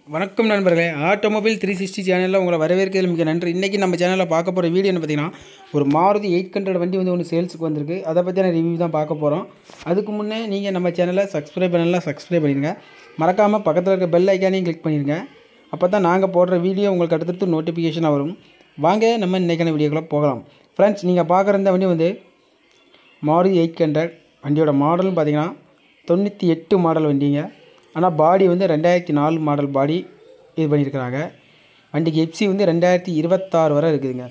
வணக்கம் நண்பர்களே automobile three sixty சேனலில் உங்களை வரவேற்கிறதுல மிக நன்றி இன்றைக்கி நம்ம சேனலில் பார்க்க போகிற வீடியோ என்ன பார்த்தீங்கன்னா ஒரு மாருதி எயிட் ஹண்ட்ரட் வண்டி வந்து ஒன்று சேல்ஸுக்கு வந்திருக்கு அதை பற்றியான ரிவ்யூ தான் பார்க்க போகிறோம் அதுக்கு முன்னே நீங்கள் நம்ம சேனலை சப்ஸ்கிரைப் பண்ணலாம் சப்ஸ்கிரைப் பண்ணிடுங்க மறக்காமல் பக்கத்தில் இருக்க பெல் ஐக்கானையும் கிளிக் பண்ணிடுங்க அப்போ தான் நாங்கள் போடுற வீடியோ உங்களுக்கு அடுத்தடுத்து நோட்டிஃபிகேஷனாக வரும் வாங்க நம்ம இன்றைக்கான வீடியோக்குள்ளே போகலாம் ஃப்ரெண்ட்ஸ் நீங்கள் பார்க்குற இந்த வண்டி வந்து மாருதி எயிட் ஹண்ட்ரட் வண்டியோட மாடல்னு பார்த்தீங்கன்னா தொண்ணூற்றி எட்டு மாடல் வண்டிங்க ஆனால் பாடி வந்து ரெண்டாயிரத்தி நாலு மாடல் பாடி இது பண்ணியிருக்கிறாங்க வண்டிக்கு எப்சி வந்து ரெண்டாயிரத்தி இருபத்தாறு வரை இருக்குதுங்க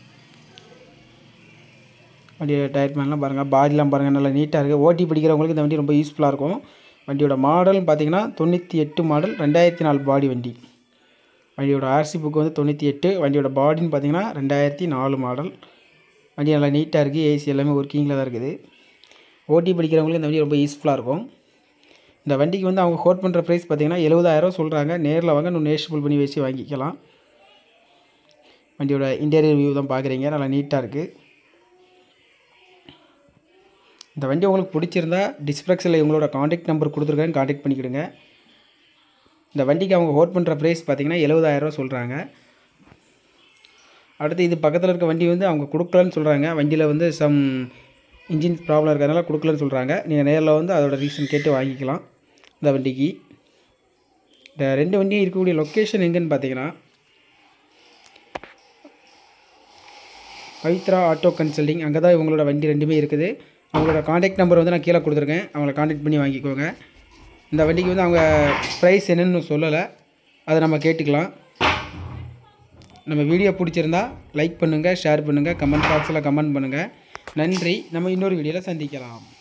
வண்டியோட டயர் மேலாம் பாருங்கள் பாடிலாம் பாருங்கள் நல்லா நீட்டாக இருக்குது ஓட்டி பிடிக்கிறவங்களுக்கு இந்த வண்டி ரொம்ப யூஸ்ஃபுல்லாக இருக்கும் வண்டியோட மாடல்னு பார்த்தீங்கன்னா தொண்ணூற்றி எட்டு மாடல் ரெண்டாயிரத்தி நாலு பாடி வண்டி வண்டியோட ஆர்சி புக் வந்து தொண்ணூற்றி எட்டு வண்டியோட பாடின்னு பார்த்தீங்கன்னா ரெண்டாயிரத்தி நாலு மாடல் வண்டி நல்லா நீட்டாக இருக்குது ஏசி எல்லாமே ஒர்க்கிங்கில் தான் இருக்குது ஓட்டி படிக்கிறவங்களுக்கு இந்த வண்டி ரொம்ப யூஸ்ஃபுல்லாக இருக்கும் இந்த வண்டிக்கு வந்து அவங்க கோட் பண்ணுற ப்ரைஸ் பார்த்தீங்கன்னா எழுபதாயிரம் சொல்கிறாங்க நேரில் வாங்க இன்னும் நேஷபிள் பண்ணி வச்சு வாங்கிக்கலாம் வண்டியோட இன்டீரியர் வியூ தான் பார்க்குறீங்க நல்லா நீட்டாக இருக்குது இந்த வண்டி உங்களுக்கு பிடிச்சிருந்தா டிஸ்பிளக்ஸில் இவங்களோட காண்டாக்ட் நம்பர் கொடுத்துருக்கேன் காண்டாக்ட் பண்ணிக்கிடுங்க இந்த வண்டிக்கு அவங்க ஹோட் பண்ணுற ப்ரைஸ் பார்த்தீங்கன்னா எழுபதாயிரரூவா சொல்கிறாங்க அடுத்து இது பக்கத்தில் இருக்க வண்டி வந்து அவங்க கொடுக்கலன்னு சொல்கிறாங்க வண்டியில் வந்து சம் இன்ஜின் ப்ராப்ளம் இருக்கிறதுனால கொடுக்கலன்னு சொல்கிறாங்க நீங்கள் நேரில் வந்து அதோட ரீசன் கேட்டு வாங்கிக்கலாம் இந்த வண்டிக்கு இந்த ரெண்டு வண்டியும் இருக்கக்கூடிய லொக்கேஷன் எங்கேன்னு பார்த்தீங்கன்னா பவித்ரா ஆட்டோ கன்சல்டிங் அங்கே தான் இவங்களோட வண்டி ரெண்டுமே இருக்குது அவங்களோட காண்டாக்ட் நம்பர் வந்து நான் கீழே கொடுத்துருக்கேன் அவங்கள காண்டாக்ட் பண்ணி வாங்கிக்கோங்க இந்த வண்டிக்கு வந்து அவங்க ப்ரைஸ் என்னன்னு சொல்லலை அதை நம்ம கேட்டுக்கலாம் நம்ம வீடியோ பிடிச்சிருந்தா லைக் பண்ணுங்கள் ஷேர் பண்ணுங்கள் கமெண்ட் பாக்ஸில் கமெண்ட் பண்ணுங்கள் நன்றி நம்ம இன்னொரு வீடியோவில் சந்திக்கலாம்